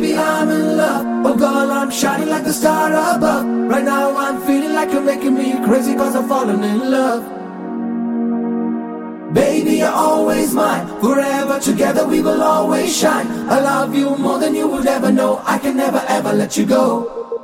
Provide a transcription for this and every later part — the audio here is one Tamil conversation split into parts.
baby, I'm in love. Oh, girl, I'm shining like the star above. Right now, I'm feeling like you're making me crazy cause I'm falling in love. Baby, you're always mine. Forever together, we will always shine. I love you more than you would ever know. I can never ever let you go.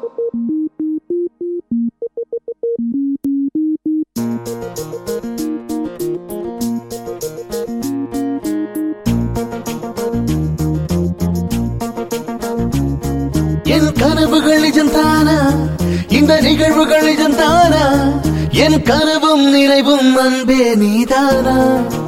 என் கனவுகள் நிஜம்தானா இந்த நிகழ்வுகள் நிஜம்தானா என் கனவும் நினைவும் அன்பே நீதானா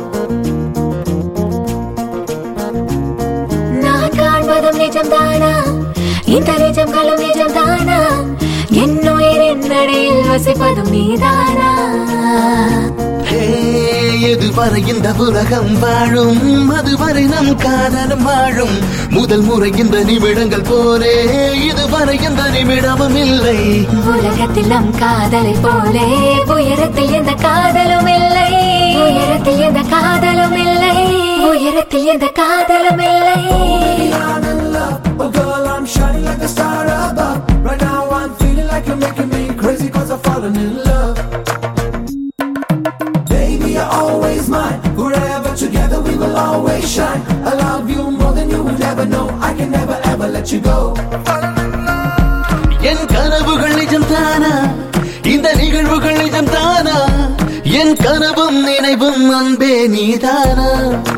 நான் காண்பதும் நிஜம்தானா இந்த நிஜங்களும் நிஜம்தானா என் உயிரின் நடையில் வசிப்பதும் நீதானா ஹே, எதுவரை இந்த உலகம் வாழும் அதுவரை நம் காதலும் வாழும் முதல் முறை இந்த நிமிடங்கள் போலே இதுவரை எந்த நிமிடமும் இல்லை உலகத்தில் நம் காதலை போலே உயரத்தில் எந்த காதலும் இல்லை உயரத்தில் எந்த காதலும் இல்லை உயரத்தில் எந்த காதலும் இல்லை I'm in love. Oh, girl, I'm shining like a star above. Right now, I'm feeling like you're making me crazy cause I'm falling in love. Baby, you're always mine. Forever together, we will always shine. I love you more than you would ever know. I can never ever let you go. என் கனவுகள் நிஜம்தானா இந்த நிகழ்வுகள் நிஜம்தானா என் கனவும் நினைவும் அன்பே நீதானா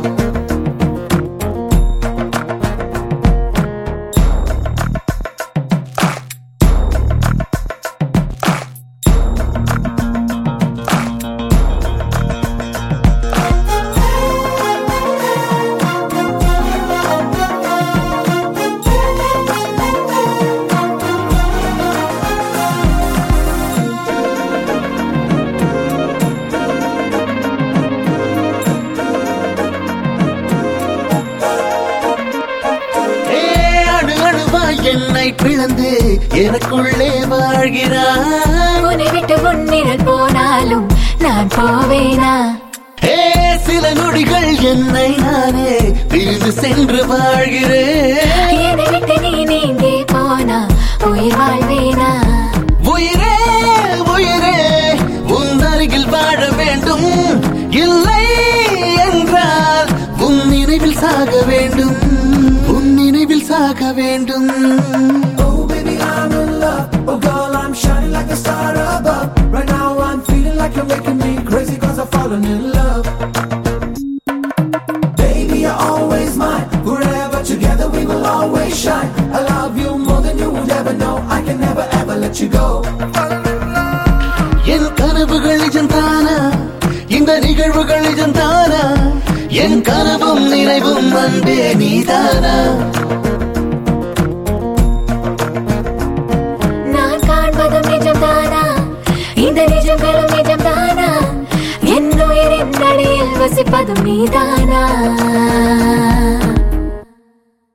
ஏ, அணு அணுவாய் என்னை பிளந்து எனக்குள்ளே வாழ்கிறாய் உன்னை விட்டு உன்னிரல் போனாலும் நான் போவேனா ஏ, சில நொடிகள் என்னை நானே பிரிந்து சென்று வாழ்கிறேன் என்னை விட்டு நீ நீங்கி போனா உயிர் வாழ்வேனா உயிரே உயிரே உன் அருகில் வாழ வேண்டும் இல்லை என்றால் உன் நினைவில் சாக வேண்டும் உன் நினைவில் சாக வேண்டும் Oh, baby, I'm in love. Oh, girl, I'm shining like a star above. Right now, I'm feeling like you're making me crazy cause I'm falling in love. Baby, you're always mine. Forever together, we will always shine. I love you more than you would ever know. I can never ever let you go. என் கனவுகள் நிஜம்தானா இந்த நிகழ்வுகள் நிஜம்தானா என் கனவும் நினைவும் அன்பே நீதானா நான் காண்பதும் நிஜம்தானா இந்த நிஜங்களும் நிஜம்தானா என் உயிரின் நடையில் வசிப்பதும் நீதானா